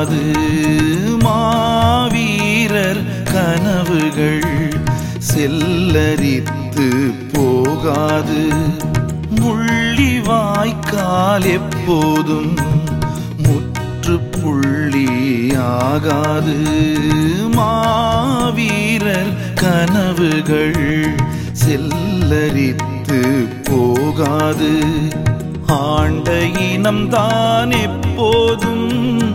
போகாது மாவீரர் கனவுகள் செல்லரித்து போகாது முள்ளி வாய்க்கால் எப்போதும் முற்றுப்புள்ளியாகாது மாவீரர் கனவுகள் செல்லரித்து போகாது ஆண்ட இனம்தான் எப்போதும்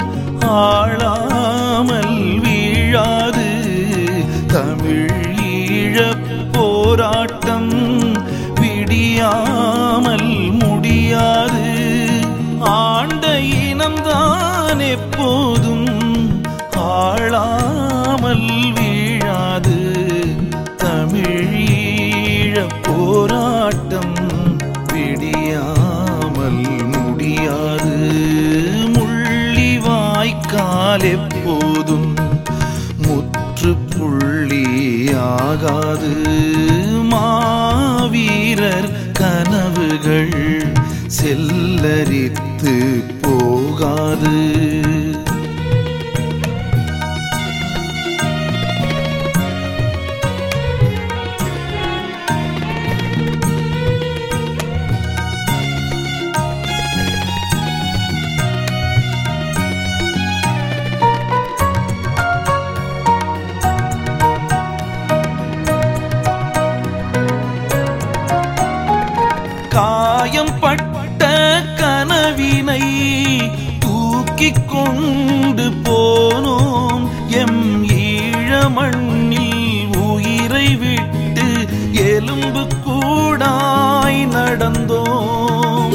ஆளாமல் வீழாது தமிழ் ஈழப் போராட்டம் விடியாமல் முடியாது ஆண்ட இனம்தான் எப்போதும் ஆளாமல் வீழாது தமிழ் ஈழப் போராட்டம் விடியாமல் முடியாது முள்ளி வாய்க்கால் எப்போதும் முற்றுப்புள்ளியாகாது மாவீரர் கனவுகள் செல்லரித்து போகாது காயம் பட்ட கனவினை தூக்கிக் கொண்டு போனோம் எம் ஈழ மண்ணில் உயிரை விட்டு எலும்பு கூடாய் நடந்தோம்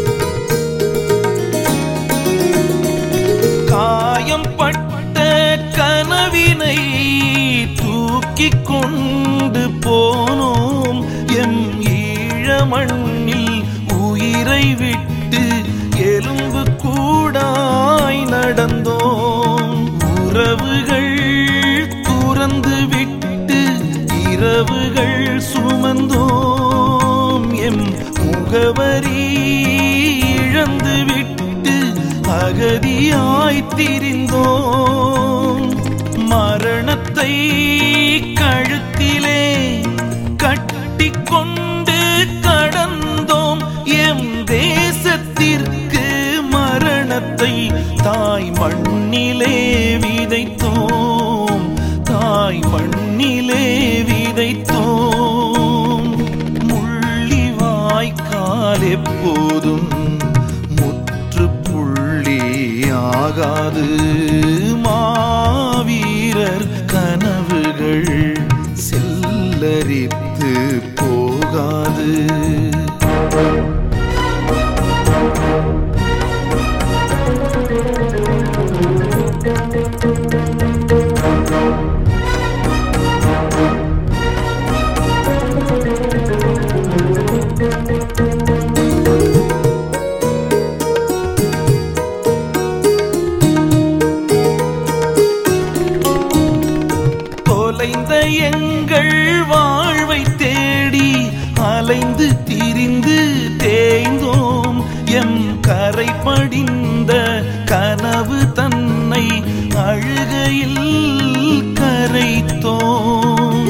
காயம் பட்ட கனவினை தூக்கிக் கொண்டு போனோம் எம் ஈழ மண்ணில் உயிரை விட்டு எலும்பு கூடாய் நடந்தோம் உறவுகள் துறந்து விட்டு இரவுகள் சுமந்தோம் எம் முகவரி இழந்து விட்டு அகதியாய் திரிந்தோம் மரணத்தை கழுத்திலே கட்டிக்கொண்டு கடந்தோம் எம் தேசத்திற்கு மரணத்தை தாய் மண்ணிலே விதைத்தோம் தாய் மண்ணிலே விதைத்தோம் முள்ளி வாய்க்கால் எப்போதும் முற்றுப்புள்ளியாகாது மாவீரர் கனவுகள் செல்லரித்து போகாது தொலைந்த எங்கள் வாழ்வை தேடி அலைந்து திரிந்து தேய்ந்தோம் எம் கரை படிந்த கனவு தன்னை அழுகையில் கரைத்தோம்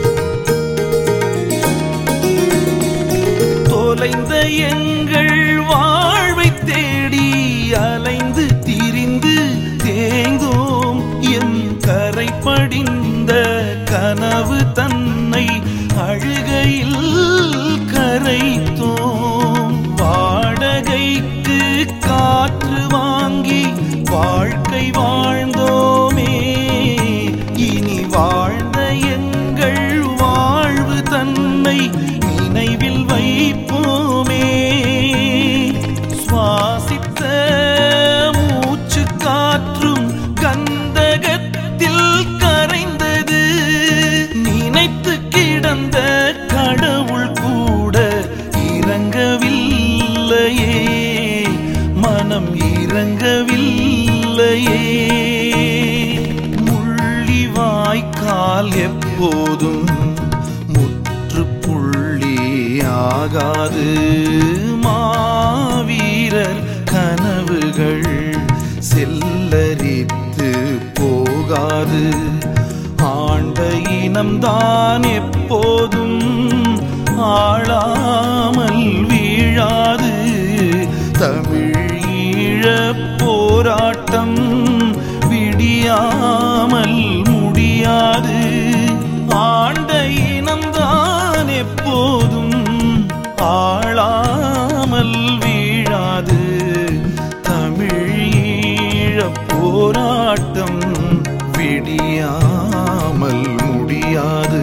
தொலைந்த எங்கள் வாழ்வை தேடி அலைந்து திரிந்து தேய்ந்தோம் எம் கரை படிந்த கனவு தன்னை அழுகையில் கரைத்தோம் வாடகைக்கு காற்று வாங்கி வாழ்க்கை வாழ்ந்தோமே இனி வாழ்ந்த எங்கள் வாழ்வு தன்னை நினைவில் வைப்போமே சுவாசித்த மூச்சு காற்றும் கந்தகத்தில் கரைந்தது நினைத்து கிடந்த கடவுள் கூட இறங்கவில்லையே மனம் இறங்கவில்லையே முள்ளி வாய்க்கால் எப்போதும் முற்றுப்புள்ளியாகாது மாவீரர் கனவுகள் செல்ல செல்லரித்து போகாது ஆண்ட இனம்தான் எப்போதும் ஆளாமல் வீழாது தமிழ் ஈழ போராட்டம் விடியாமல் முடியாது ஆண்ட இனம்தான் எப்போதும் ஆளாமல் வீழாது தமிழ் ஈழ போராட்டம் விடியாமல் முடியாது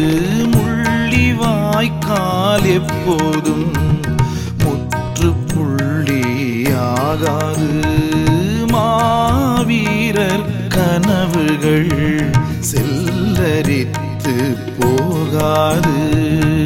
முள்ளிவாய்க்கால் எப்போதும் முற்றுப்புள்ளியாகாது மாவீரர் கனவுகள் செல்லரித்து போகாது